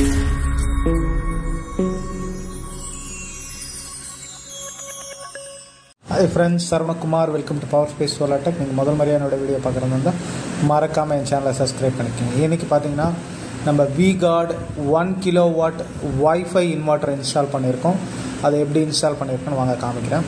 hi friends Saravanakumar welcome to power space solar tech நீங்கள் முதல் முறையாக என்னோட வீடியோ பார்க்குறது இருந்தால் மறக்காமல் என் சேனலை சப்ஸ்கிரைப் பண்ணிக்கோங்க இன்றைக்கி பார்த்தீங்கன்னா நம்ம V-Guard one kilo watt wifi inverter install பண்ணியிருக்கோம் அதை எப்படி இன்ஸ்டால் பண்ணியிருக்கோன்னு வாங்க காமிக்கிறேன்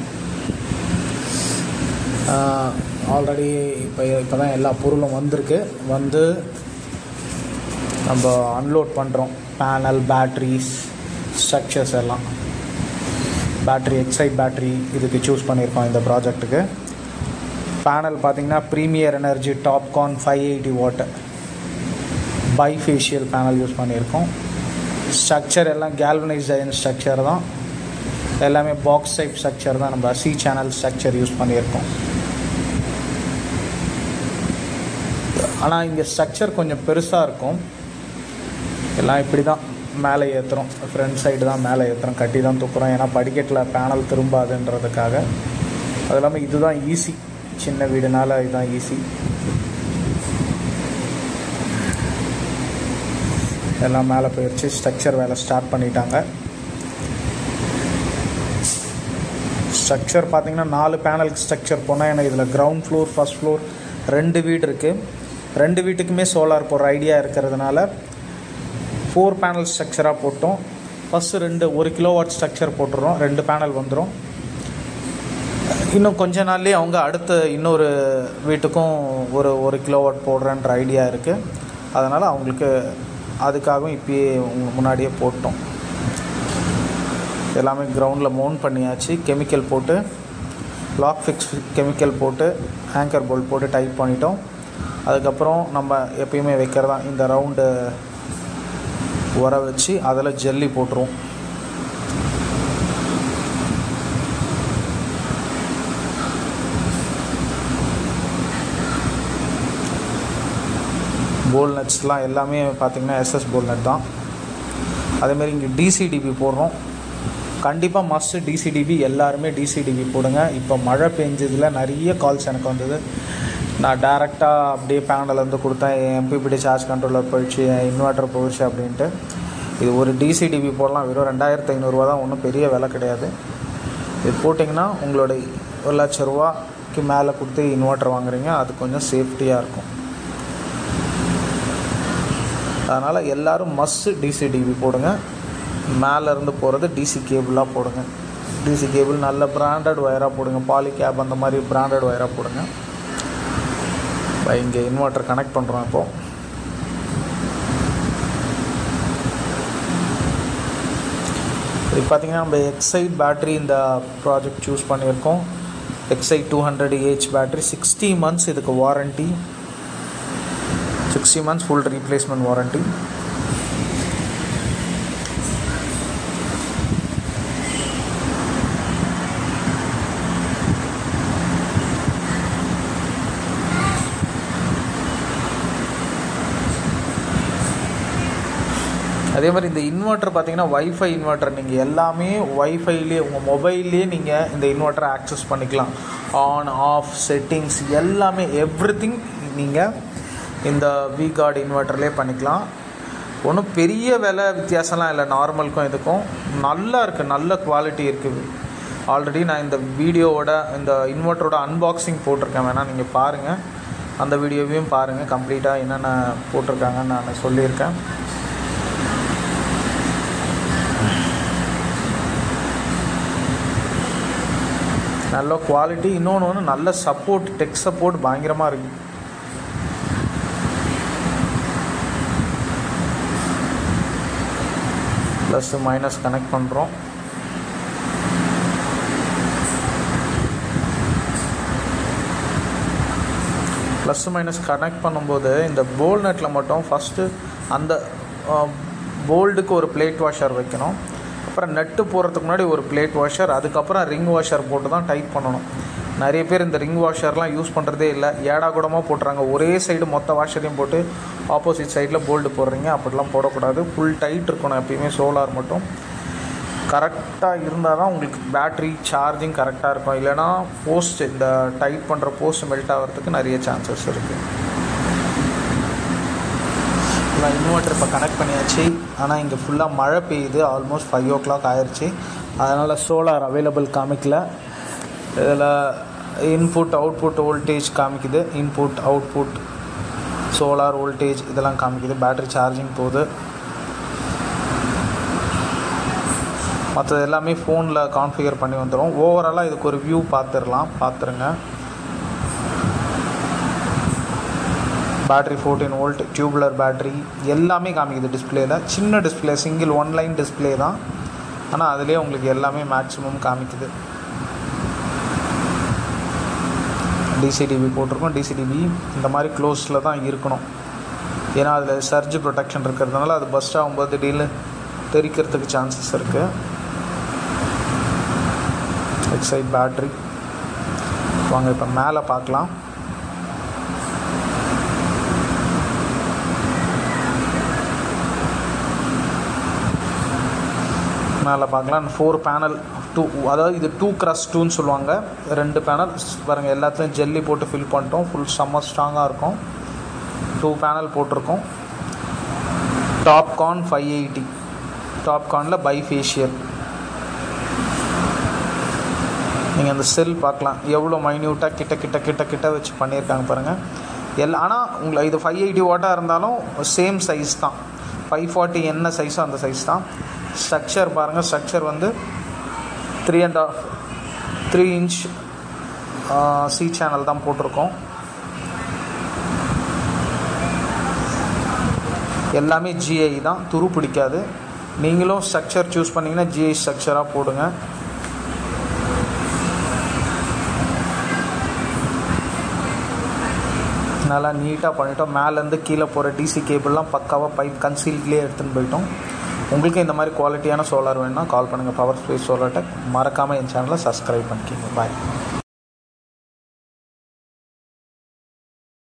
ஆல்ரெடி இப்போ இப்போ தான் எல்லா பொருளும் வந்திருக்கு வந்து நம்ம அன்லோட் பண்ணுறோம் பேனல் பேட்ரிஸ் ஸ்ட்ரக்சர்ஸ் எல்லாம் பேட்ரி எக்ஸைட் பேட்ரி இதுக்கு சூஸ் பண்ணியிருக்கோம் இந்த ப்ராஜெக்ட்டுக்கு பேனல் பார்த்தீங்கன்னா premier energy topcon five eighty watt bifacial panel use பண்ணியிருக்கோம் ஸ்ட்ரக்சர் எல்லாம் கேல்வனைஸ் அயன் ஸ்ட்ரக்சர் தான் எல்லாமே பாக்ஸ் டைப் ஸ்ட்ரக்சர் தான் நம்ம சி சேனல் ஸ்ட்ரக்சர் யூஸ் பண்ணியிருக்கோம் ஆனால் இங்கே ஸ்ட்ரக்சர் கொஞ்சம் பெருசாக இருக்கும் எல்லாம் இப்படி தான் மேலே ஏற்றுறோம் ஃப்ரண்ட் சைடு தான் மேலே ஏற்றுறோம் கட்டி தான் தூக்குறோம் ஏன்னா படிக்கட்டில் பேனல் திரும்பாதுன்றதுக்காக அது இல்லாமல் இதுதான் ஈஸி சின்ன வீடுனால இதுதான் ஈஸி எல்லாம் மேலே போயிடுச்சு ஸ்ட்ரக்சர் வேலை ஸ்டார்ட் பண்ணிட்டாங்க ஸ்ட்ரக்சர் பார்த்தீங்கன்னா நாலு பேனலுக்கு ஸ்ட்ரக்சர் போனால் ஏன்னா இதில் கிரவுண்ட் ஃப்ளோர் ஃபஸ்ட் ஃப்ளோர் ரெண்டு வீடு இருக்குது ரெண்டு வீட்டுக்குமே சோலார் போடுற ஐடியா இருக்கிறதுனால ஃபோர் பேனல் ஸ்ட்ரக்சராக போட்டோம் ஃபஸ்ட்டு ரெண்டு ஒரு கிலோ வாட் ஸ்ட்ரக்சர் போட்டுறோம் ரெண்டு பேனல் வந்துடும் இன்னும் கொஞ்ச நாள்லேயே அவங்க அடுத்த இன்னொரு வீட்டுக்கும் ஒரு ஒரு கிலோ வாட் போடுறேன்ற ஐடியா இருக்குது அதனால் அவங்களுக்கு அதுக்காகவும் இப்பயே முன்னாடியே போட்டோம் எல்லாமே கிரவுண்டில் மவுண்ட் பண்ணியாச்சு கெமிக்கல் போட்டு லாக் ஃபிக்ஸ் கெமிக்கல் போட்டு ஆங்கர் போல்ட் போட்டு டைப் பண்ணிட்டோம் அதுக்கப்புறம் நம்ம எப்பயுமே வைக்கிறதா இந்த ரவுண்டு உர வச்சு அதில் ஜல்லி போட்டுருவோம் போல் நட்ஸ்லாம் எல்லாமே பார்த்திங்கன்னா எஸ்எஸ் போல் நட் தான் அதேமாரி இங்கே டிசிடிபி போடுறோம் கண்டிப்பாக மஸ்ட் டிசிடிபி எல்லாருமே டிசிடிபி போடுங்க இப்போ மழை பெஞ்சதில் நிறைய கால்ஸ் எனக்கு வந்தது நான் டேரெக்டாக அப்படியே பேனலேருந்து கொடுத்தேன் என் எம்பிபிடி சார்ஜ் கண்ட்ரோலர் போயிடுச்சு என் இன்வெர்ட்டர் போயிடுச்சு அப்படின்ட்டு இது ஒரு டிசிடிபி போடலாம் வெறும் ரெண்டாயிரத்து ஐநூறுரூவா தான் ஒன்றும் பெரிய விலை கிடையாது இது போட்டிங்கன்னா உங்களோட ஒரு லட்ச ரூபாய்க்கு மேலே கொடுத்து இன்வெர்ட்டர் வாங்குறீங்க அது கொஞ்சம் சேஃப்டியாக இருக்கும் அதனால் எல்லோரும் மஸ்ஸு டிசிடிபி போடுங்க மேலேருந்து போகிறது டிசி கேபிளாக போடுங்க டிசி கேபிள் நல்ல பிராண்டட் ஒயராக போடுங்க பாலி கேப் அந்த மாதிரி பிராண்டட் ஒயராக போடுங்க இங்கே இன்வெர்ட்டர் கனெக்ட் பண்ணுறோம் இப்போது இது பார்த்திங்கன்னா நம்ம எக்ஸைட் பேட்ரி இந்த ப்ராஜெக்ட் சூஸ் பண்ணியிருக்கோம் Exide two hundred AH battery sixty months இதுக்கு warranty sixty months full replacement warranty அதே மாதிரி இந்த இன்வெர்ட்டர் பார்த்தீங்கன்னா ஒய்ஃபை இன்வெர்ட்டர் நீங்கள் எல்லாமே ஒய்ஃபைலேயே உங்கள் மொபைல்லேயே நீங்கள் இந்த இன்வெர்ட்டரை ஆக்சஸ் பண்ணிக்கலாம் ஆன் ஆஃப் செட்டிங்ஸ் எல்லாமே எவ்ரி திங் நீங்கள் இந்த வி கார்டு இன்வெர்ட்டர்லேயே பண்ணிக்கலாம் ஒன்றும் பெரிய விலை வித்தியாசம்லாம் இல்லை நார்மலுக்கும் இதுக்கும் நல்லா இருக்குது நல்ல குவாலிட்டி இருக்குது ஆல்ரெடி நான் இந்த வீடியோவோட இந்த இன்வெர்ட்டரோட அன்பாக்சிங் போட்டிருக்கேன் வேணால் நீங்கள் பாருங்கள் அந்த வீடியோவையும் பாருங்கள் கம்ப்ளீட்டாக என்னென்ன போட்டிருக்காங்கன்னு நான் சொல்லியிருக்கேன் நல்ல குவாலிட்டி இன்னொன்று ஒன்று நல்ல சப்போர்ட் டெக் சப்போர்ட் பயங்கரமாக இருக்குது ப்ளஸ் மைனஸ் கனெக்ட் பண்ணுறோம் ப்ளஸ் மைனஸ் கனெக்ட் பண்ணும்போது இந்த போல் நெட்டில் மட்டும் ஃபஸ்ட்டு அந்த போல்டுக்கு ஒரு பிளேட் வாஷர் வைக்கணும் அப்புறம் நெட்டு போடுறதுக்கு முன்னாடி ஒரு பிளேட் வாஷர் அதுக்கப்புறம் ரிங் வாஷர் போட்டு தான் டைட் பண்ணணும் நிறைய பேர் இந்த ரிங் வாஷர்லாம் யூஸ் பண்ணுறதே இல்லை ஏடா கூடமாக போட்டுறாங்க ஒரே சைடு மொத்த வாஷரையும் போட்டு ஆப்போசிட் சைடில் போல்டு போடுறீங்க அப்படிலாம் போடக்கூடாது ஃபுல் டைட் இருக்கணும் எப்பயுமே சோலார் மட்டும் கரெக்டாக இருந்தால் தான் உங்களுக்கு பேட்ரி சார்ஜிங் கரெக்டாக இருக்கும் இல்லைனா போஸ்ட் இந்த டைட் பண்ணுற போஸ்ட் மெல்ட் ஆகிறதுக்கு நிறைய சான்சஸ் இருக்குது ஆக்சுவலாக இன்வெர்ட்டர் இப்போ கனெக்ட் பண்ணியாச்சு ஆனால் இங்கே ஃபுல்லாக மழை பெய்யுது ஆல்மோஸ்ட் ஃபைவ் ஓ கிளாக் ஆயிடுச்சு அதனால் சோலார் அவைலபிள் காமிக்கல இதில் இன்புட் அவுட்புட் வோல்டேஜ் காமிக்குது இன்புட் அவுட்புட் சோலார் வோல்டேஜ் இதெல்லாம் காமிக்குது பேட்டரி சார்ஜிங் போகுது மற்றது எல்லாமே ஃபோனில் கான்ஃபிகர் பண்ணி வந்துடும் ஓவராலாக இதுக்கு ஒரு வியூ பார்த்துடலாம் பார்த்துருங்க battery fourteen volt tubular battery எல்லாமே காமிக்குது டிஸ்பிளேயில் சின்ன display single one line display தான் ஆனால் அதுலேயே உங்களுக்கு எல்லாமே மேக்ஸிமம் காமிக்குது டிசிடிபி போட்டிருக்கோம் டிசிடிபி இந்த மாதிரி க்ளோஸில் தான் இருக்கணும் ஏன்னா அதில் சர்ஜ் ப்ரொடெக்ஷன் இருக்கிறதுனால அது பஸ்ட் ஆகும்போது திடீர்னு தெரிக்கிறதுக்கு சான்சஸ் இருக்குது எக்ஸைட் பேட்ரி வாங்க இப்போ மேலே பார்க்கலாம் மேலே பார்க்கலாம் ஃபோர் பேனல் டூ அதாவது இது டூ க்ரஸ் டூன்னு சொல்லுவாங்க ரெண்டு பேனல் பாருங்கள் எல்லாத்துலேயும் ஜெல்லி போட்டு ஃபில் பண்ணிட்டோம் ஃபுல் செம்ம ஸ்ட்ராங்காக இருக்கும் டூ பேனல் போட்டிருக்கோம் டாப்கார்ன் ஃபைவ் எயிட்டி டாப்கார்னில் பை ஃபேஷியல் நீங்கள் அந்த செல் பார்க்கலாம் எவ்வளோ மைன்யூட்டாக கிட்ட கிட்ட கிட்ட கிட்ட வச்சு பண்ணியிருக்காங்க பாருங்கள் எல்லா ஆனால் உங்களை இது ஃபைவ் எயிட்டி வாட்டாக இருந்தாலும் சேம் சைஸ் தான் ஃபைவ் ஃபார்ட்டி என்ன சைஸோ அந்த சைஸ் தான் ஸ்ட்ரக்சர் பாருங்கள் ஸ்ட்ரக்சர் வந்து three and half three inch C channel தான் போட்டிருக்கோம் எல்லாமே ஜிஐ தான் துரு பிடிக்காது நீங்களும் ஸ்ட்ரக்சர் சூஸ் பண்ணிங்கன்னா ஜிஐ ஸ்ட்ரக்சராக போடுங்க நல்லா நீட்டாக பண்ணிட்டோம் மேலேருந்து கீழே போகிற டிசி கேபிள்லாம் பக்காவாக பைப் கன்சீல்ட்லேயே எடுத்துன்னு போயிட்டோம் உங்களுக்கு இந்த மாதிரி குவாலிட்டியான சோலார் வேணும்னா கால் பண்ணுங்கள் பவர் ஸ்பேஸ் சோலார் டெக் மறக்காமல் என் சேனலை சப்ஸ்கிரைப் பண்ணிக்கிங்க பாய்